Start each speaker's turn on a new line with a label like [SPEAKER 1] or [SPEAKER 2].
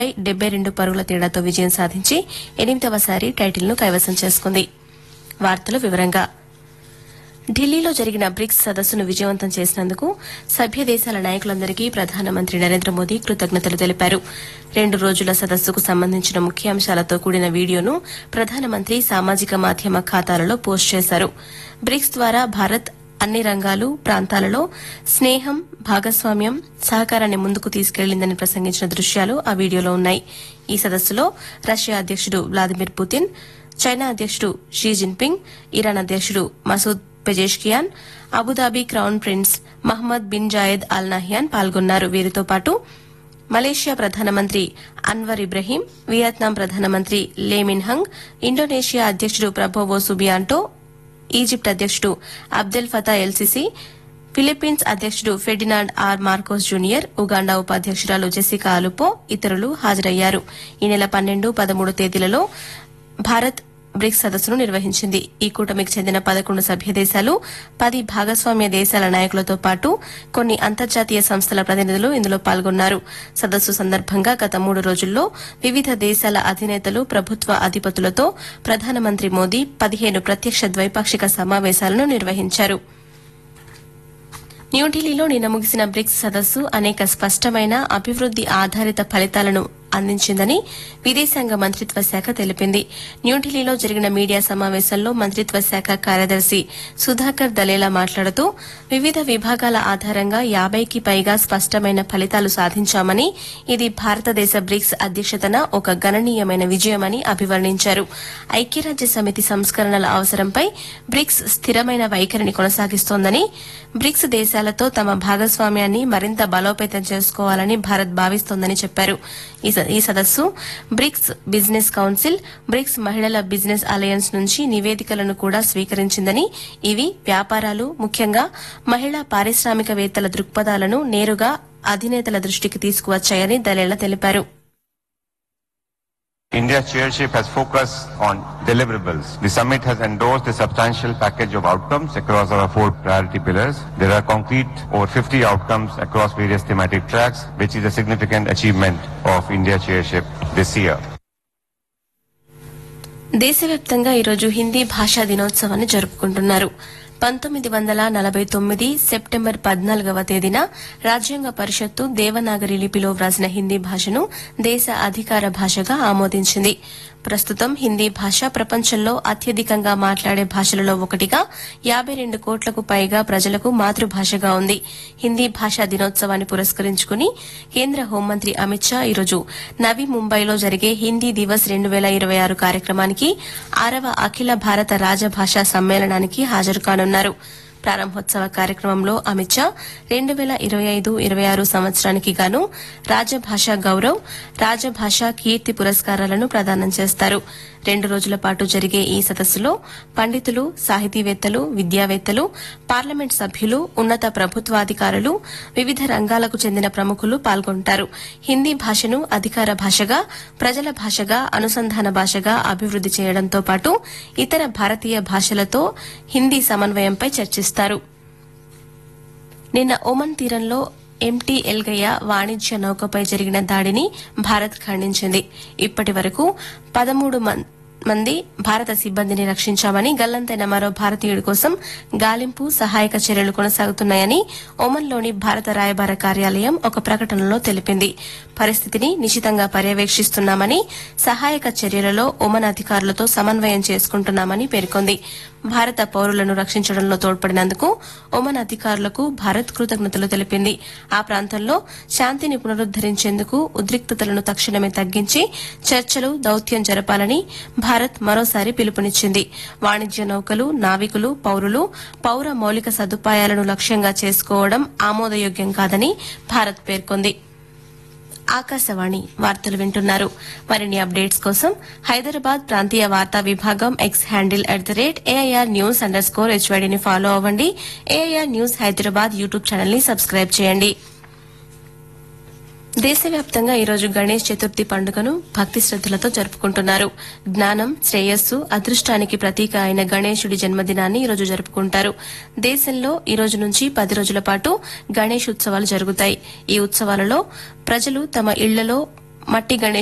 [SPEAKER 1] డెబ్బై రెండు పరుగుల తేడాతో విజయం సాధించి ఎనిమిదవసారి టైటిల్ను కైవసం చేసుకుంది వార్తలు వివరంగా ఢిల్లీలో జరిగిన బ్రిక్స్ సదస్సును విజయవంతం చేసినందుకు సభ్య దేశాల నాయకులందరికీ ప్రధానమంత్రి నరేంద్ర మోదీ కృతజ్ఞతలు తెలిపారు రెండు రోజుల సదస్సుకు సంబంధించిన ముఖ్యాంశాలతో కూడిన వీడియోను ప్రధానమంత్రి సామాజిక మాధ్యమ ఖాతాలలో పోస్ట్ చేశారు బ్రిక్స్ ద్వారా భారత్ అన్ని రంగాలు ప్రాంతాలలో స్నేహం భాగస్వామ్యం సహకారాన్ని ముందుకు తీసుకెళ్లిందని ప్రసంగించిన దృశ్యాలు ఆ వీడియోలో ఉన్నాయి ఈ సదస్సులో రష్యా అధ్యకుడు వ్లాదిమిర్ పుతిన్ చైనా అధ్యకుడు షీ జిన్పింగ్ ఇరాన్ అధ్యకుడు Masoud Pezeshkian Abu Dhabi crown prince Mohammed bin Zayed Al Nahyan పాల్గొన్నారు వీరితో పాటు మలేషియా ప్రధానమంత్రి అన్వర్ ఇబ్రహీం వియత్నాం ప్రధానమంత్రి లే మిన్హంగ్ ఇండోనేషియా అధ్యకుడు ప్రభోవో సుబియాంటో ఈజిప్ట్ అధ్యకుడు అబ్దెల్ ఫతా ఎల్సిసి ఫిలిప్పీన్స్ అధ్యకుడు Ferdinand R Marcos junior Uganda ఉపాధ్యకురాలు జెసికా అలుపో ఇతరులు హాజరయ్యారు ఈ నెల పన్నెండు పదమూడు తేదీలలో భారత్ బ్రిక్స్ సదస్సును నిర్వహించింది ఈ కూటమికి చెందిన పదకొండు సభ్య దేశాలు పది భాగస్వామ్య దేశాల నాయకులతో పాటు కొన్ని అంతర్జాతీయ సంస్థల ప్రతినిధులు ఇందులో పాల్గొన్నారు సదస్సు సందర్భంగా గత మూడు రోజుల్లో వివిధ దేశాల అధినేతలు ప్రభుత్వ అధిపతులతో ప్రధానమంత్రి మోదీ పదిహేను ప్రత్యక్ష ద్వైపాక్షిక సమావేశాలను నిర్వహించారు న్యూఢిల్లీలో నిన్న ముగిసిన బ్రిక్స్ సదస్సు అనేక స్పష్టమైన అభివృద్ది ఆధారిత ఫలితాలను అందించిందని విదేశాంగ మంత్రిత్వ శాఖ తెలిపింది న్యూఢిల్లీలో జరిగిన మీడియా సమావేశంలో మంత్రిత్వ శాఖ కార్యదర్శి సుధాకర్ దలేలా మాట్లాడుతూ వివిధ విభాగాల ఆధారంగా యాబైకి పైగా స్పష్టమైన ఫలితాలు సాధించామని ఇది భారతదేశ బ్రిక్స్ అధ్యక్షతన ఒక గణనీయమైన విజయమని అభివర్ణించారు ఐక్యరాజ్య సమితి సంస్కరణల అవసరంపై బ్రిక్స్ స్థిరమైన వైఖరిని కొనసాగిస్తోందని బ్రిక్స్ దేశాలతో తమ భాగస్వామ్యాన్ని మరింత బలోపేతం చేసుకోవాలని భారత్ భావిస్తోందని చెప్పారు ఈ స- ఈ సదస్సు బ్రిక్స్ బిజినెస్ కౌన్సిల్ బ్రిక్స్ మహిళల బిజినెస్ అలయన్స్ నుంచి నివేదికలను కూడా స్వీకరించిందని ఇవి వ్యాపారాలు ముఖ్యంగా మహిళా పారిశ్రామికవేత్తల దృక్పథాలను నేరుగా అధినేతల దృష్టికి తీసుకువచ్చాయని దలేలా తెలిపారు
[SPEAKER 2] India's chairship has focused on deliverables. The summit has endorsed a substantial package of outcomes across our four priority pillars. There are concrete over 50 outcomes across various thematic tracks, which is a significant achievement of India's chairship this year.
[SPEAKER 1] దేశవ్యాప్తంగా ఈరోజు హిందీ భాషా దినోత్సవాన్ని జరుపుకుంటున్నారు పంతొమ్మిది వందల నలభై తొమ్మిది September పద్నాలుగవ తేదీన రాజ్యాంగ పరిషత్తు దేవనాగరి లిపిలో వ్రాసిన హిందీ భాషను దేశ అధికార భాషగా ఆమోదించింది ప్రస్తుతం హిందీ భాష ప్రపంచంలో అత్యధికంగా మాట్లాడే భాషలలో ఒకటిగా యాబై రెండు కోట్లకు పైగా ప్రజలకు మాతృభాషగా ఉంది హిందీ భాషా దినోత్సవాన్ని పురస్కరించుకుని కేంద్ర హోంమంత్రి అమిత్ షా ఈరోజు నవీ ముంబైలో జరిగే హిందీ దివస్ రెండు వేల ఇరవై ఆరు కార్యక్రమానికి ఆరవ అఖిల భారత రాజభాషా సమ్మేళనానికి హాజరు కానున్నారు ప్రారంభోత్సవ కార్యక్రమంలో అమిత్ షా రెండు వేల ఇరవై ఐదు ఇరవై ఆరు సంవత్సరానికి గాను రాజభాష గౌరవ్ రాజభాష కీర్తి పురస్కారాలను ప్రదానం చేస్తారు రెండు రోజుల పాటు జరిగే ఈ సదస్సులో పండితులు సాహితీవేత్తలు విద్యావేత్తలు పార్లమెంట్ సభ్యులు ఉన్నత ప్రభుత్వాధికారులు వివిధ రంగాలకు చెందిన ప్రముఖులు పాల్గొంటారు హిందీ భాషను అధికార భాషగా ప్రజల భాషగా అనుసంధాన భాషగా అభివృద్ది చేయడంతో పాటు ఇతర భారతీయ భాషలతో హిందీ సమన్వయంపై చర్చిస్తారు నిన్న ఒమన్ తీరంలో ఎంటీ ఎల్గయ్య వాణిజ్య నౌకపై జరిగిన దాడిని భారత్ ఖండించింది ఇప్పటి వరకు పదమూడు మం- మంది భారత సిబ్బందిని రక్షించామని గల్లంతైన మరో భారతీయుడి కోసం గాలింపు సహాయక చర్యలు కొనసాగుతున్నాయని ఒమన్లోని భారత రాయబార కార్యాలయం ఒక ప్రకటనలో తెలిపింది పరిస్థితిని నిశితంగా పర్యవేక్షిస్తున్నామని సహాయక చర్యలలో ఒమన్ అధికారులతో సమన్వయం చేసుకుంటున్నామని పేర్కొంది భారత పౌరులను రక్షించడంలో తోడ్పడినందుకు ఒమన్ అధికారులకు భారత్ కృతజ్ఞతలు తెలిపింది ఆ ప్రాంతంలో శాంతిని పునరుద్దరించేందుకు ఉద్రిక్తతలను తక్షణమే తగ్గించి చర్చలు దౌత్యం జరపాలని భారత్ మరోసారి పిలుపునిచ్చింది వాణిజ్య నౌకలు నావికులు పౌరులు పౌర మౌలిక సదుపాయాలను లక్ష్యంగా చేసుకోవడం ఆమోదయోగ్యం కాదని భారత్ పేర్కొంది ఆకాశవాణి వార్తలు వింటున్నారు మరిన్ని అప్డేట్స్ కోసం హైదరాబాద్ ప్రాంతీయ వార్తా విభాగం X handle at the rate AIR news underscore స్కోర్ హెచ్వైడీని ఫాలో అవ్వండి AIR news Hyderabad YouTube channel ని సబ్స్క్రైబ్ చేయండి దేశవ్యాప్తంగా ఈరోజు గణేష్ చతుర్థి పండుగను భక్తి శ్రద్దలతో జరుపుకుంటున్నారు జ్ఞానం శ్రేయస్సు అదృష్టానికి ప్రతీక అయిన గణేశుడి జన్మదినాన్ని ఈరోజు జరుపుకుంటారు దేశంలో ఈ రోజు నుంచి పది రోజుల పాటు గణేష్ ఉత్సవాలు జరుగుతాయి ఈ ఉత్సవాలలో ప్రజలు తమ ఇళ్లలో మట్టి గణేష్